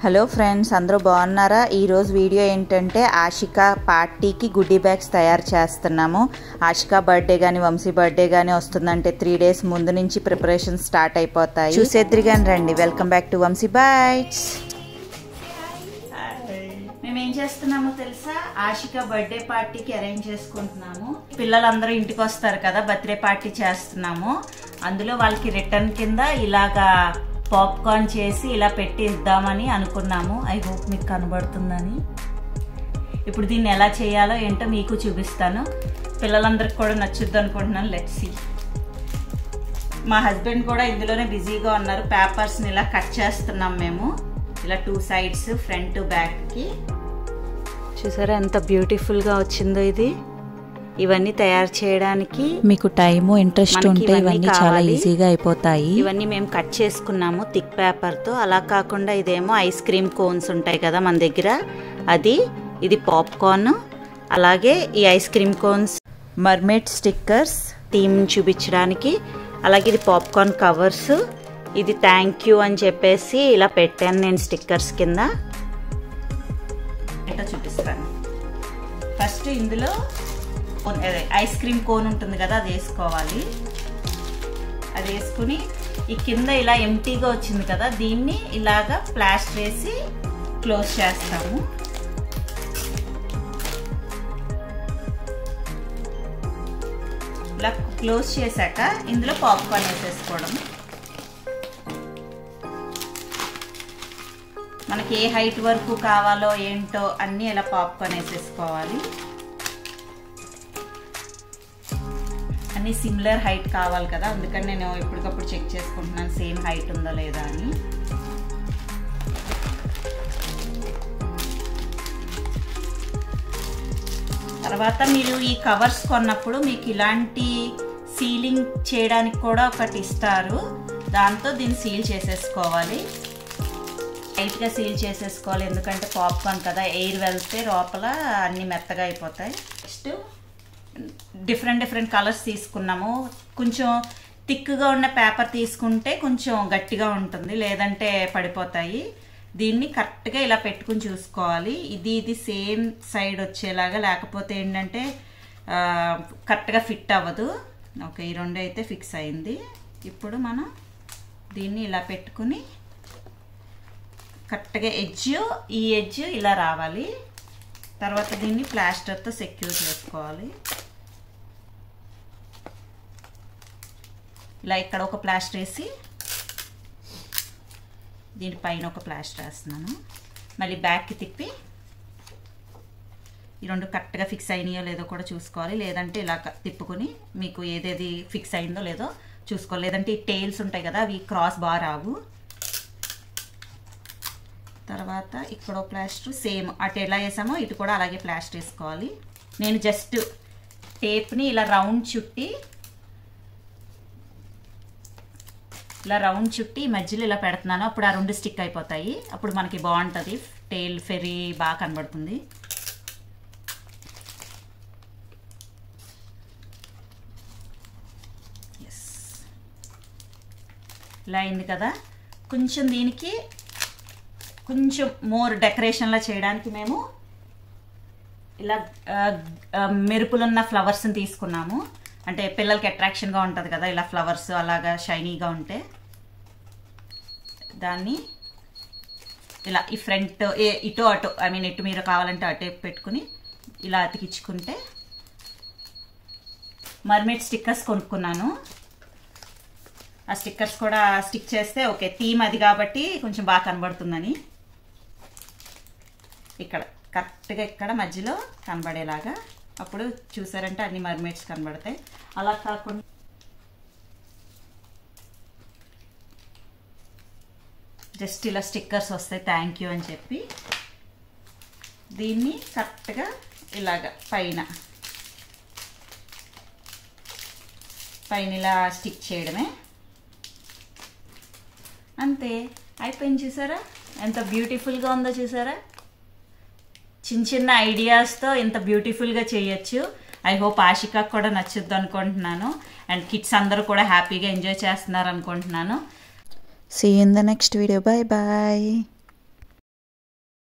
Hello friends అందరూ బాగున్నారా ఈరోజు వీడియో ఏంటంటే ఆషిక పార్టీకి గుడ్డీ బ్యాగ్స్ తయారు చేస్తున్నాము ఆషిక బర్త్డే కానీ వంశీ బర్త్డే కానీ వస్తుందంటే త్రీ డేస్ ముందు నుంచి ప్రిపరేషన్ స్టార్ట్ అయిపోతాయి చూసేద్దరు కానీ రండి welcome back to Vamsi bites మేము ఏం చేస్తున్నామో తెలుసా ఆషిక బర్త్డే పార్టీకి అరేంజ్ చేసుకుంటున్నాము పిల్లలందరూ ఇంటికి వస్తారు కదా బర్త్డే పార్టీ చేస్తున్నాము అందులో వాళ్ళకి రిటర్న్ కింద ఇలాగా పాప్కార్న్ చేసి ఇలా పెట్టి ఇద్దామని అనుకున్నాము ఐ హోప్ మీకు కనబడుతుందని ఇప్పుడు దీన్ని ఎలా చేయాలో ఏంటో మీకు చూపిస్తాను పిల్లలందరికి కూడా నచ్చుద్ది అనుకుంటున్నాను లెట్ సి మా హస్బెండ్ కూడా ఇందులోనే బిజీగా ఉన్నారు పేపర్స్ని ఇలా కట్ చేస్తున్నాం మేము ఇలా టూ సైడ్స్ ఫ్రంట్ బ్యాక్కి చూసారా ఎంత బ్యూటిఫుల్గా వచ్చిందో ఇది ఇవన్నీ తయారు చేయడానికి మీకు టైము ఇంట్రెస్ట్ మనకి ఉంటే ఇవన్నీ ఇవన్నీ చాలా కావాలి. ఈజీగా అయిపోతాయి ఇవన్నీ మేము కట్ చేసుకున్నాము థిక్ పేపర్తో అలా కాకుండా ఇదేమో ఐస్ క్రీమ్ కోన్స్ ఉంటాయి కదా మన దగ్గర అది ఇది పాప్కార్న్ అలాగే ఈ ice cream cones mermaid stickers theme చూపించడానికి అలాగే ఇది పాప్కార్న్ కవర్స్ ఇది థ్యాంక్ యూ అని చెప్పేసి ఇలా పెట్టాను నేను స్టిక్కర్స్ కింద ఎట్లా చూపిస్తాను ఫస్ట్ ఇందులో కోన్- అదే ఐస్ క్రీమ్ కోన్ ఉంటుంది కదా అది వేసుకోవాలి అది వేసుకుని ఈ కింద ఇలా ఎంటీగా వచ్చింది కదా దీన్ని ఇలాగా ప్లాస్టర్ వేసి క్లోజ్ చేస్తాము ఇలా క్లోజ్ చేశాక ఇందులో పాప్కార్న్ వేసేసుకోవడం మనకి ఏ హైట్ వరకు కావాలో ఏంటో అన్నీ ఇలా పాప్కార్న్ వేసేసుకోవాలి అన్ని సిమిలర్ హైట్ కావాలి కదా అందుకని నేను ఎప్పటికప్పుడు చెక్ చేసుకుంటున్నాను సేమ్ హైట్ ఉందా లేదా అని తర్వాత మీరు ఈ కవర్స్ కొన్నప్పుడు మీకు ఇలాంటి సీలింగ్ చేయడానికి కూడా ఒకటి ఇస్తారు దాంతో దీన్ని సీల్ చేసేసుకోవాలి టైట్గా సీల్ చేసేసుకోవాలి ఎందుకంటే పాప్కార్న్ కదా ఎయిర్ వెళ్తే లోపల అన్ని మెత్తగా అయిపోతాయి నెక్స్ట్ డిఫరెంట్ డిఫరెంట్ కలర్స్ తీసుకున్నాము కొంచెం థిక్గా ఉన్న పేపర్ తీసుకుంటే కొంచెం గట్టిగా ఉంటుంది లేదంటే పడిపోతాయి దీన్ని కరెక్ట్గా ఇలా పెట్టుకుని చూసుకోవాలి ఇది ఇది సేమ్ సైడ్ వచ్చేలాగా లేకపోతే ఏంటంటే ఆ, కరెక్ట్గా ఫిట్ అవ్వదు ఓకే ఈ రెండు అయితే ఫిక్స్ అయింది ఇప్పుడు మనం దీన్ని ఇలా పెట్టుకుని కరెక్ట్గా ఎడ్జ్ ఈ ఎడ్జ్ ఇలా రావాలి తర్వాత దీన్ని ప్లాస్టర్తో సెక్యూర్ చేసుకోవాలి ఇలా ఇక్కడ ఒక ప్లాస్టర్ వేసి దీనిపైన ఒక ప్లాస్టర్ వేస్తున్నాను మళ్ళీ బ్యాక్కి తిప్పి ఈ రెండు కరెక్ట్గా ఫిక్స్ అయినాయో లేదో కూడా చూసుకోవాలి లేదంటే ఇలా క- తిప్పుకొని మీకు ఏదేది ఫిక్స్ అయిందో లేదో చూసుకోవాలి లేదంటే ఈ టైల్స్ ఉంటాయి కదా అవి క్రాస్ బాగా రావు తర్వాత ఇక్కడ ప్లాస్టర్ సేమ్ అటు ఎలా వేసామో ఇటు కూడా అలాగే ప్లాస్టర్ వేసుకోవాలి నేను జస్ట్ టేప్ని ఇలా రౌండ్ చుట్టి ఇలా రౌండ్ చుట్టి ఈ మధ్యలో ఇలా పెడుతున్నాను అప్పుడు ఆ రెండు స్టిక్ అయిపోతాయి అప్పుడు మనకి బాగుంటుంది టైల్ ఫెరీ బాగా కనబడుతుంది ఎస్ ఇలా అయింది కదా కొంచెం దీనికి కొంచెం మోర్ డెకరేషన్లా చేయడానికి మేము ఇలా ఆ, ఆ, మెరుపులున్న ఫ్లవర్స్ని తీసుకున్నాము అంటే పిల్లలకి అట్రాక్షన్గా ఉంటుంది కదా ఇలా ఫ్లవర్స్ అలాగా షైనీగా ఉంటే దాన్ని ఇలా ఈ ఫ్రంట్ ఏ- ఇటు అటు ఐ మీన్ ఎటు మీరు కావాలంటే అటే పెట్టుకుని ఇలా అతికించుకుంటే మర్మేడ్ స్టిక్కర్స్ కొనుక్కున్నాను ఆ స్టిక్కర్స్ కూడా స్టిక్ చేస్తే ఓకే థీమ్ అది కాబట్టి కొంచెం బాగా కనబడుతుందని ఇక్కడ కరెక్ట్గా ఇక్కడ మధ్యలో కనబడేలాగా అప్పుడు చూసారంటే అన్ని మర్మేడ్స్ కనబడతాయి అలా కాకుండా జస్ట్ ఇలా స్టిక్కర్స్ వస్తాయి థ్యాంక్ యూ అని చెప్పి దీన్ని కరెక్ట్గా ఇలాగ పైన పైన ఇలా స్టిక్ చేయడమే అంతే అయిపోయింది చూసారా ఎంత బ్యూటిఫుల్గా ఉందో చూసారా చిన్న చిన్న ఐడియాస్తో ఇంత బ్యూటిఫుల్గా చేయొచ్చు ఐ హోప్ ఆశికాకు కూడా నచ్చుద్ది అనుకుంటున్నాను అండ్ కిడ్స్ అందరూ కూడా హ్యాపీగా ఎంజాయ్ చేస్తున్నారు అనుకుంటున్నాను see in the next video bye bye